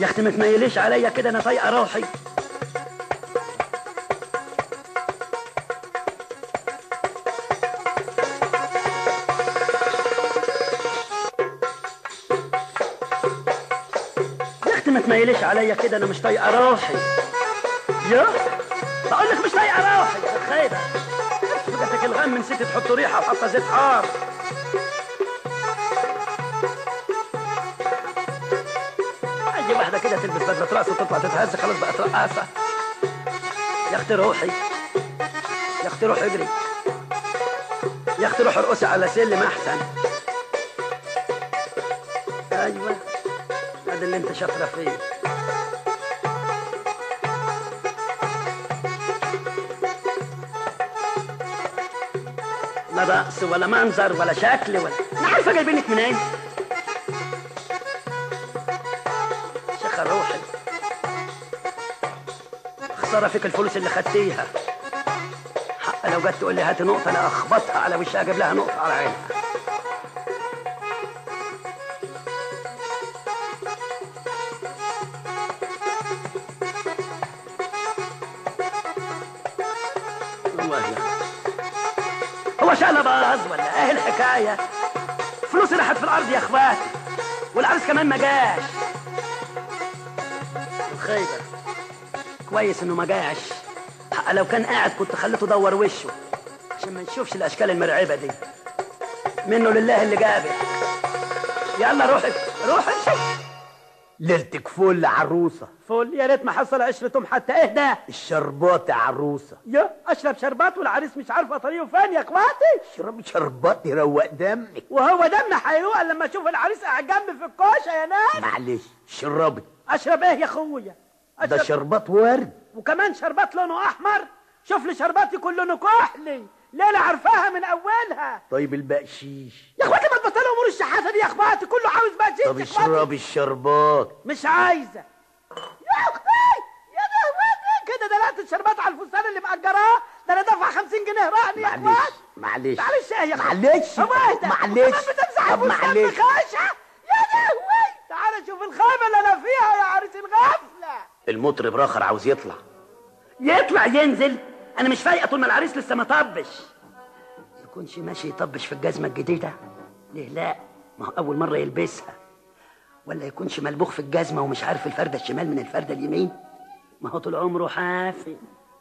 يا اختي ما تميليش عليا كده انا طايقه روحي يا اختي ما تميليش عليا كده انا مش طايقه روحي يا بقول لك مش طايقه روحي يا خايبه جاتك الغم نسيت تحط ريحه وحاطه زيت حار اي واحده كده تلبس بدله رقص وتطلع تتهز خلاص بقت رقاصه يا اختي روحي يا اختي روحي اجري يا اختي روحي ارقصي على سلم احسن ايوه هذا اللي انت شاطره فيه لا رقص ولا منظر ولا شكل ولا انا عارفه جايبينك منين شيخة روحي خساره فيك الفلوس اللي خدتيها حق لو جت تقول لي هاتي نقطه انا اخبطها على وشها اجيب لها نقطه على عينها والله يا هو شقلة باظ ولا ايه الحكاية فلوسي راحت في الارض يا اخواتي والعريس كمان ما جاش خايبة كويس انه ما جاش حق لو كان قاعد كنت خليته دور وشه عشان ما نشوفش الاشكال المرعبة دي منه لله اللي جابك يلا روحي روحي امشي ليلتك فل عروسة فول يا ريت ما حصل عشرتهم حتى اهدى الشربات يا عروسة يا اشرب شربات والعريس مش عارفه طريقه فين يا اخواتي اشربي شربات يروق دمك وهو دم هيروق لما اشوف العريس قاعد جنبي في الكوشه يا ناس معلش شربي اشرب ايه يا اخويا ده أشرب شربات ورد وكمان شربات لونه احمر شوف لي شربات يكون لونه كحلي ليلة عارفاها من اولها طيب البقشيش يا اخواتي ما تبطلوا امور الشحاته دي يا اخواتي كله عاوز بقى طب جيش يا اخواتي اشربي الشربات مش عايزه يا اختي يا اخواتي كده دلقت الشربات على الفستان اللي مأجراه ده انا دافع 50 جنيه رهن يا معلش اخواتي معلش معلش ايه يا اخواتي معلش هو اهدى معلش كمان بتمسح طب الفستان معلش بخاشة يا لهوي تعالى شوف الخيبه اللي انا فيها يا عريس الغفله المطرب راخر عاوز يطلع يطلع ينزل انا مش فايقه طول ما العريس لسه ما طبش يكونش ماشي يطبش في الجزمه الجديده ليه لا ما هو اول مره يلبسها ولا يكونش ملبوخ في الجزمه ومش عارف الفرده الشمال من الفرده اليمين ما هو طول عمره حافي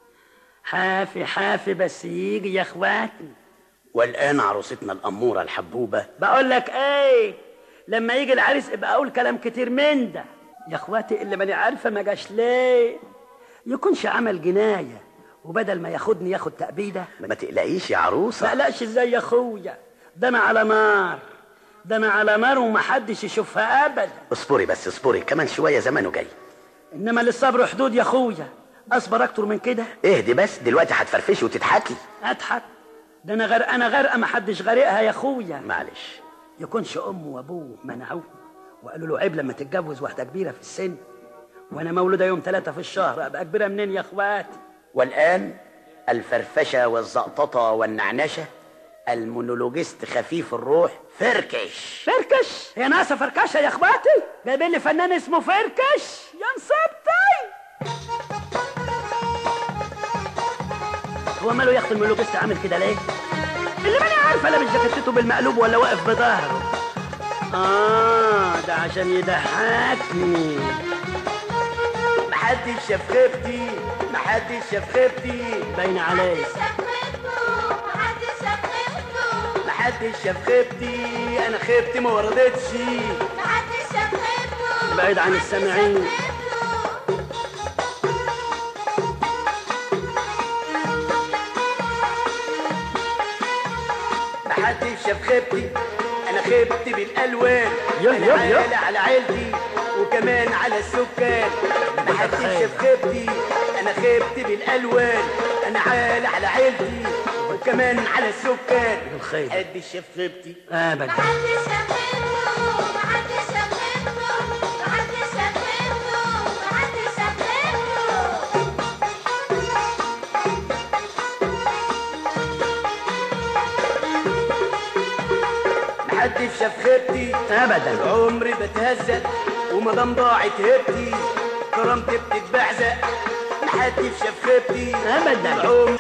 حافي حافي بس يجي يا اخواتي والآن عروستنا الأمورة الحبوبة بقول لك ايه لما يجي العريس ابقى اقول كلام كتير من ده يا اخواتي اللي ماني عارفه ما جاش ليه يكونش عمل جنايه وبدل ما ياخدني ياخد تأبيده ما تقلقيش يا عروسة ما قلقش ازاي يا اخويا ده انا على نار ده انا على نار ومحدش يشوفها ابدا اصبري بس اصبري كمان شوية زمانه جاي انما للصبر حدود يا اخويا اصبر اكتر من كده اهدي بس دلوقتي هتفرفشي وتضحكي اضحك ده انا غرقانه غرقه محدش غرقها يا اخويا معلش يكونش امه وابوه منعوه وقالوا له عيب لما تتجوز واحده كبيره في السن وانا مولوده يوم ثلاثة في الشهر ابقى كبيره منين يا اخواتي والآن الفرفشة والزقططة والنعنشة المونولوجيست خفيف الروح فركش فركش هي ناقصه فركشه يا اخواتي جايبين لي فنان اسمه فركش يا نصيبتي هو ماله يا اخت الملوكست عامل كده ليه اللي ماني عارفه لابس جاكيتته بالمقلوب ولا واقف بظهره اه ده عشان يضحكني محدش شاف خيبتي محدش شاف خيبتي باين عليه محدش شاف خيبتي انا خيبتي ما وردتش بعيد عن السامعين محدش شاف خيبتي انا خيبتي بالالوان يا- انا يا- يا. عالة على عيلتي وكمان على السكان محدش خير. شاف خيبتي انا خيبتي بالالوان انا عالة على عيلتي وكمان على السكان الخير. محدش شاف خيبتي ابدا محدش شاف خيبتي ابدا عمري بتهزق ومدام ضاعت هبتي كرامتي بتتبعزق محدش شاف خيبتي أبداً. العمر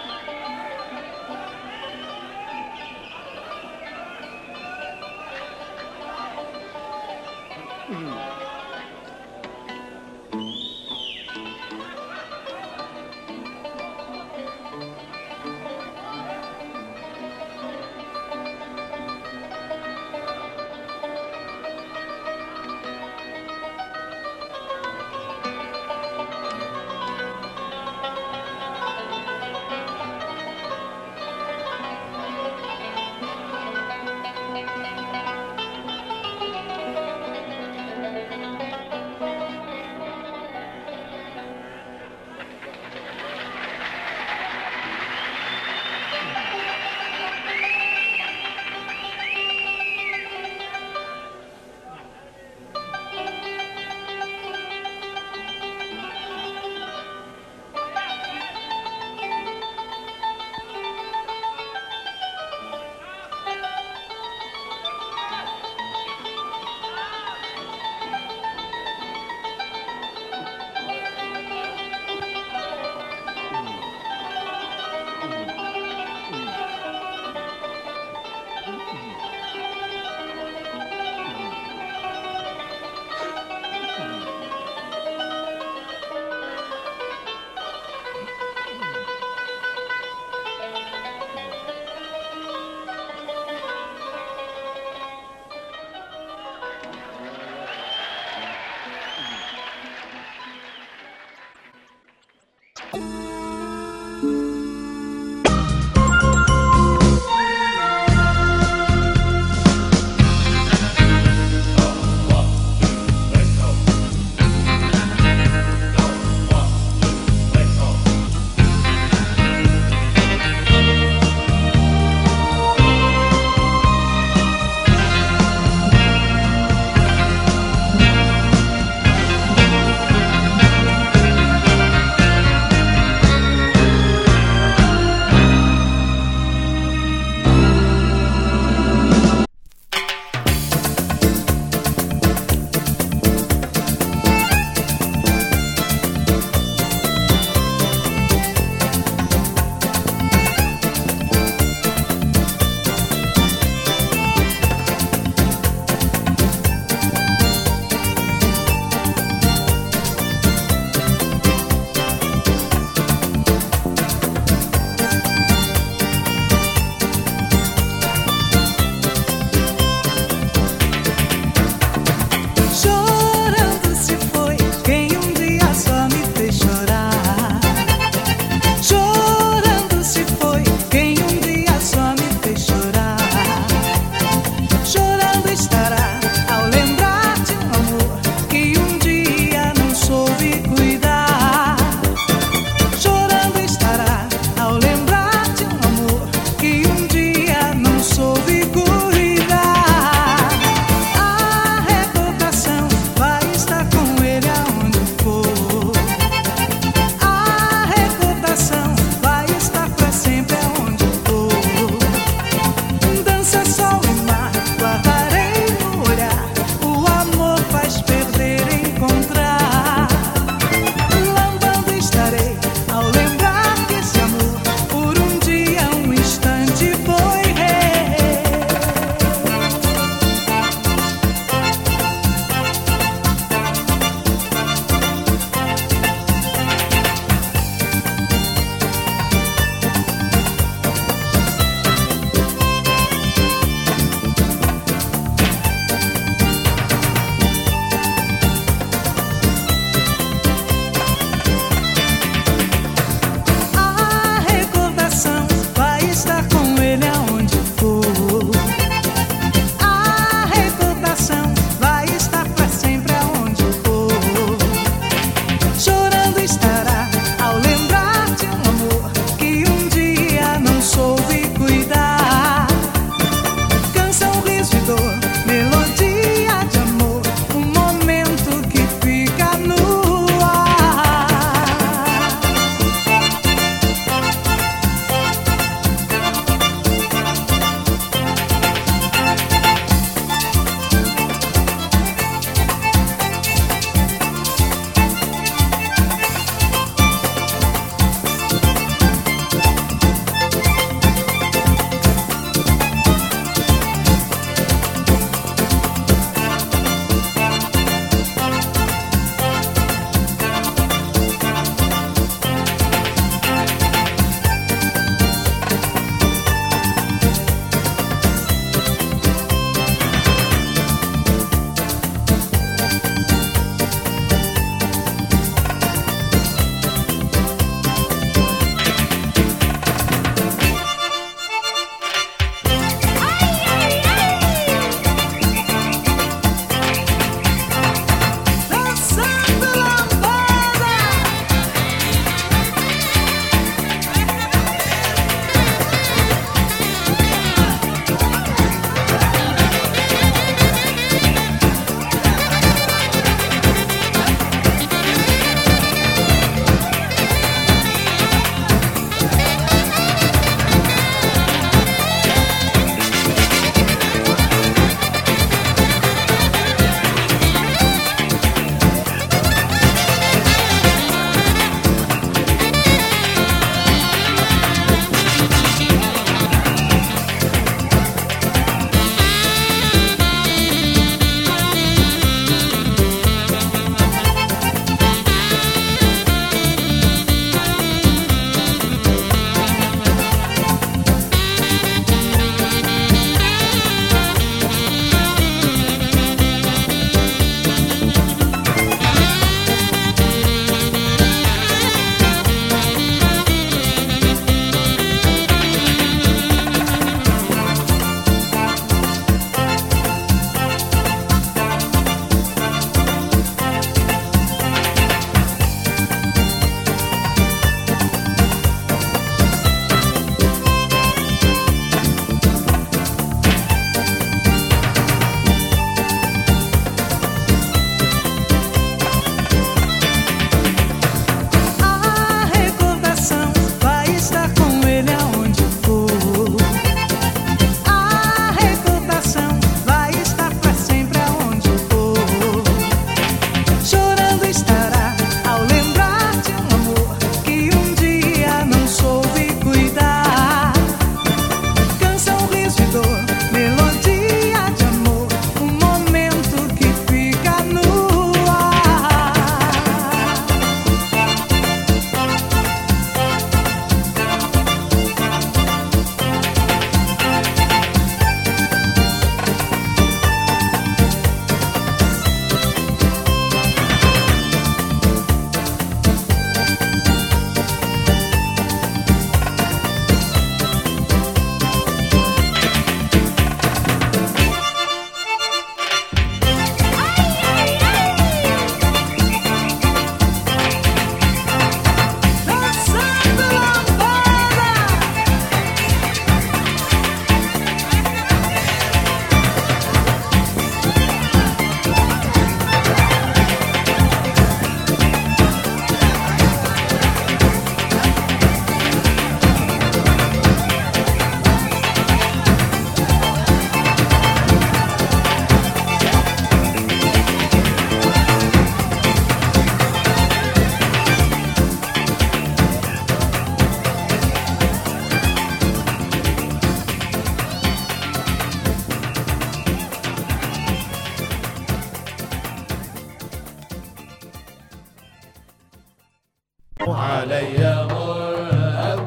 علي مرهب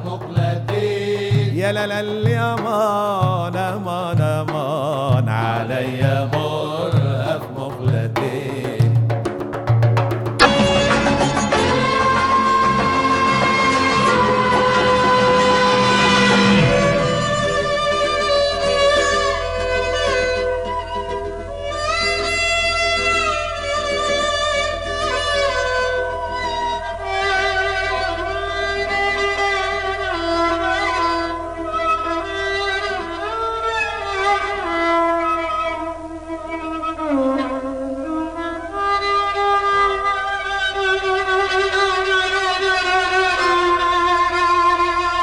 مقلتي يا لا لا اليمان امان امان علي